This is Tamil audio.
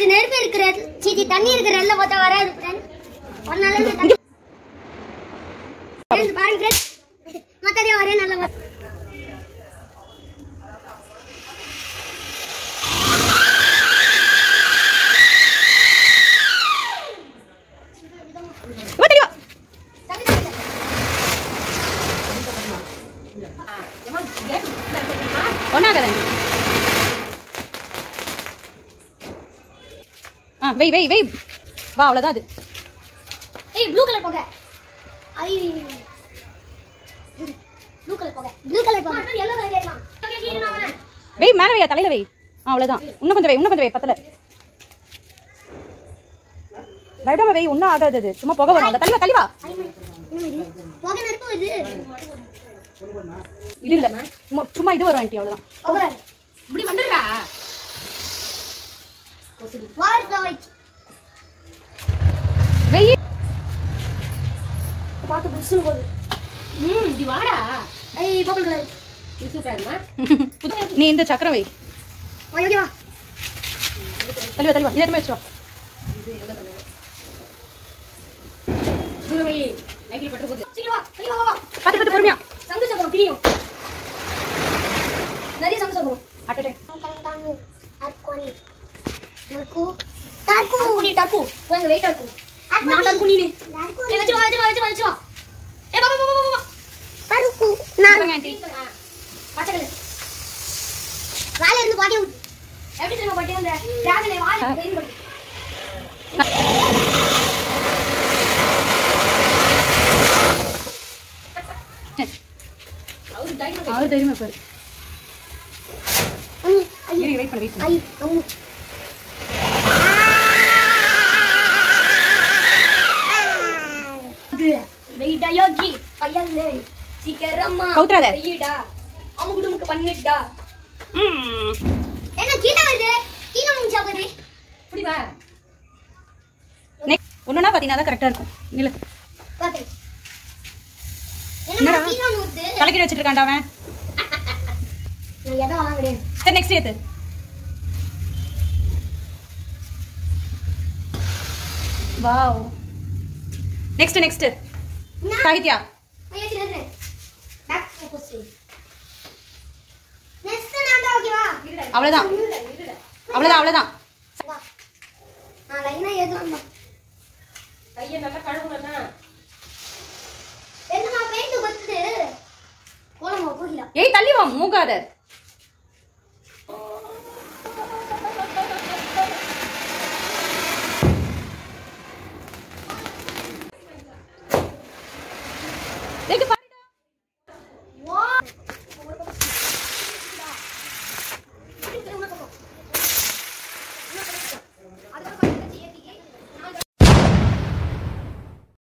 அது நெருப்பு இருக்கிற சீச்சி தண்ணி இருக்கிற எல்லாம் பார்த்தா வராது ஃப்ரெண்ட் அதனால இந்த தண்ணி Friends, பாருங்க ஃப்ரெண்ட் மத்ததே ஒரே நல்ல வரும். வா தெளிவா ஒன்னாகாத ஆ வெய் வெய் வெய் வா அவ்வளோதான் அது ஏய் ப்ளூ கலர் போக ஐ ப்ளூ கலர் போக ப்ளூ கலர் போக எல்லோ கலர் கேட்கலாம் வெய் மேலே வையா தலையில வெய் ஆ அவ்வளோதான் இன்னும் கொஞ்சம் வெய் இன்னும் கொஞ்சம் வெய் பத்தல லைட்டாக வெய் ஒன்றும் ஆகாது அது சும்மா புகை வரும் அந்த தள்ளி வா தள்ளி வா போக நெருப்பு வருது இது இல்லை சும்மா சும்மா இது வரும் ஆண்டி அவ்வளோதான் போக இப்படி வந்துடுறா வாட்டர் ஃப்ளவர் வெய் பார்த்து புதுசு போகுது ம் இப்படி வாடா ஐய் பர்பிள் கலர் நீ இந்த சக்கரம் வெய் ஓகே வா தள்ளி வா தள்ளி வா இதை எடுத்து வச்சு வா சீக்கிரம் வா சீக்கிரம் வா, வா பார்த்து பார்த்து பொறுமையா சங்கு சக்கரம் பிரியும் நிறைய சங்கு சக்கரம் அட்டே Tarku. Tarku. நீ டாக்கு வாங்க வெயிட் டாக்கு நான் டாக்கு நீ ஏ வச்சு வா வச்சு வா வச்சு வா வச்சு வா ஏ பாபா பாபா பாபா டாக்கு நான் ஆண்டி பச்சை கலர் வால இருந்து பாட்டி விட்டு எப்படி தெரியுமா பாட்டி அந்த டிராகனை வால பெயின் பண்ணி அவர் தெரியுமா பாரு ஐய் வெயிட் பண்ணு வெயிட் பண்ணு ஐய் அம்மு வெயிட்டா யோகி பையன்லே சீக்கிரமா கவுத்துறாத. வெயிடா அமுக்கு டுமுக்கு பண்ணிட்டா ம் என்ன கீழே வருது கீழே முடிஞ்சா போகுது இப்படி வா நெக்ஸ்ட் ஒண்ணுனா பாத்தீங்கன்னா தான் கரெக்டா இருக்கும் இல்ல பாத்து என்னடா? என்ன கீழே வருது தலைக்கி வச்சிட்டு இருக்கான்டா அவன் நான் எதை வாங்க கிடையாது சரி நெக்ஸ்ட் ஏத்து வாவ் நெக்ஸ்ட் நெக்ஸ்ட் சாகித்யா ஐயா சின்ன பேக் ஃபோக்கஸ் நெக்ஸ்ட் நான் தான் ஓகேவா அவ்வளவுதான் அவ்வளவுதான் அவ்வளவுதான் வா நான் லைனா ஏதும் கையை நல்லா கழுவுறதா என்னமா பெயிண்ட் கொத்துது கோலமா போகல ஏய் தள்ளி வா மூகாத தேக்கு